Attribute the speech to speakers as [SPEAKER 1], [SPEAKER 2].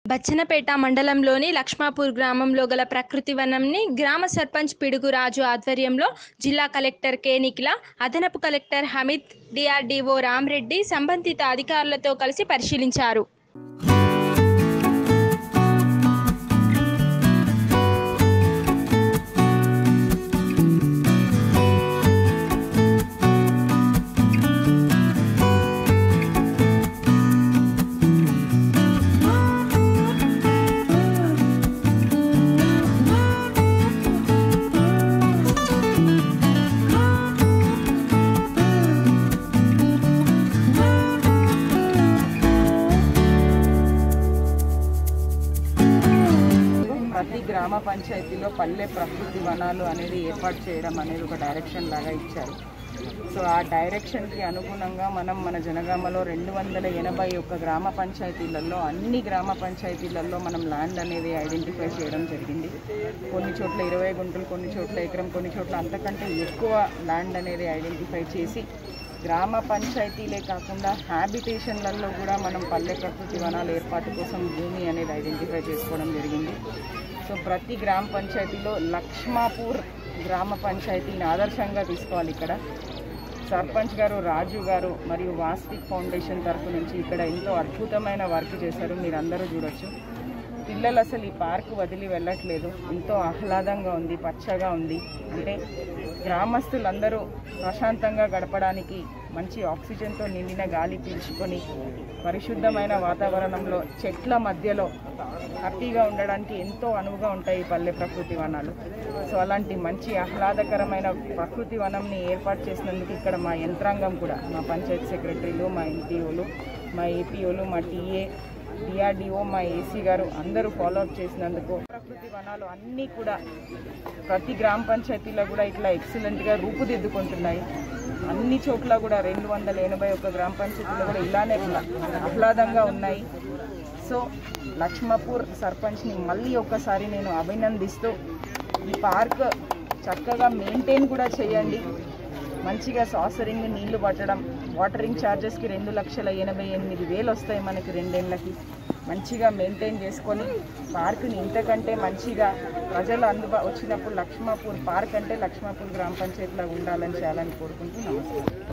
[SPEAKER 1] బచ్చనపేట మండలంలోని లక్ష్మాపూర్ గ్రామంలో గల ప్రకృతి వనంని గ్రామ సర్పంచ్ పిడుగు రాజు ఆధ్వర్యంలో జిల్లా కలెక్టర్ కె నిఖిల అదనపు కలెక్టర్ హమీద్ డిఆర్డీఓ రామ్రెడ్డి సంబంధిత అధికారులతో కలిసి పరిశీలించారు
[SPEAKER 2] ప్రతి గ్రామ పంచాయతీలో పల్లె ప్రకృతి వనాలు అనేది ఏర్పాటు చేయడం అనేది ఒక డైరెక్షన్ లాగా ఇచ్చారు సో ఆ డైరెక్షన్కి అనుగుణంగా మనం మన జనగామలో రెండు వందల ఎనభై ఒక్క గ్రామ పంచాయతీలలో అన్ని గ్రామ పంచాయతీలలో మనం ల్యాండ్ అనేది ఐడెంటిఫై చేయడం జరిగింది కొన్ని చోట్ల ఇరవై గుంటలు కొన్ని చోట్ల ఎకరం కొన్ని చోట్ల అంతకంటే ఎక్కువ ల్యాండ్ అనేది ఐడెంటిఫై చేసి గ్రామ పంచాయతీలే కాకుండా హ్యాబిటేషన్లలో కూడా మనం పల్లె ప్రకృతి వనాల ఏర్పాటు కోసం భూమి అనేది ఐడెంటిఫై చేసుకోవడం జరిగింది సో ప్రతి గ్రామ పంచాయతీలో లక్ష్మాపూర్ గ్రామ పంచాయతీని ఆదర్శంగా తీసుకోవాలి ఇక్కడ సర్పంచ్ గారు రాజు గారు మరియు వాస్తిక్ ఫౌండేషన్ తరఫు నుంచి ఇక్కడ ఎంతో అద్భుతమైన వర్క్ చేశారు మీరు అందరూ చూడొచ్చు పిల్లలు అసలు ఈ పార్క్ వదిలి వెళ్ళట్లేదు ఎంతో ఆహ్లాదంగా ఉంది పచ్చగా ఉంది అంటే గ్రామస్తులందరూ ప్రశాంతంగా గడపడానికి మంచి ఆక్సిజన్తో నిండిన గాలి పీల్చుకొని పరిశుద్ధమైన వాతావరణంలో చెట్ల మధ్యలో హ్యాపీగా ఉండడానికి ఎంతో అనువుగా ఉంటాయి ఈ పల్లె ప్రకృతి వనాలు సో అలాంటి మంచి ఆహ్లాదకరమైన ప్రకృతి వనంని ఏర్పాటు చేసినందుకు ఇక్కడ మా యంత్రాంగం కూడా మా పంచాయత్ సెక్రటరీలు మా ఎంపీఓలు మా ఏపీఓలు మా టీఏ డిఆర్డిఓ మా ఏసీ గారు అందరూ ఫాలో అప్ చేసినందుకు ప్రకృతి వనాలు అన్నీ కూడా ప్రతి గ్రామ పంచాయతీలో కూడా ఇట్లా ఎక్సలెంట్గా రూపుదిద్దుకుంటున్నాయి అన్ని చోట్ల కూడా రెండు వందల ఎనభై ఒక్క గ్రామ పంచాయతీలో కూడా ఇలానే ఆహ్లాదంగా ఉన్నాయి సో లక్ష్మపూర్ సర్పంచ్ని మళ్ళీ ఒక్కసారి నేను అభినందిస్తూ ఈ పార్క్ చక్కగా మెయింటైన్ కూడా చేయండి మంచిగా సాసరింగ్ నీళ్లు పట్టడం వాటరింగ్ ఛార్జెస్కి రెండు లక్షల ఎనభై ఎనిమిది వేలు వస్తాయి మనకి రెండేళ్ళకి మంచిగా మెయింటైన్ చేసుకొని పార్క్ని ఇంతకంటే మంచిగా ప్రజలు అందుబా వచ్చినప్పుడు లక్ష్మాపూర్ పార్క్ అంటే లక్ష్మాపూర్ గ్రామ పంచాయతీలో ఉండాలని చేయాలని కోరుకుంటూ నమస్కారం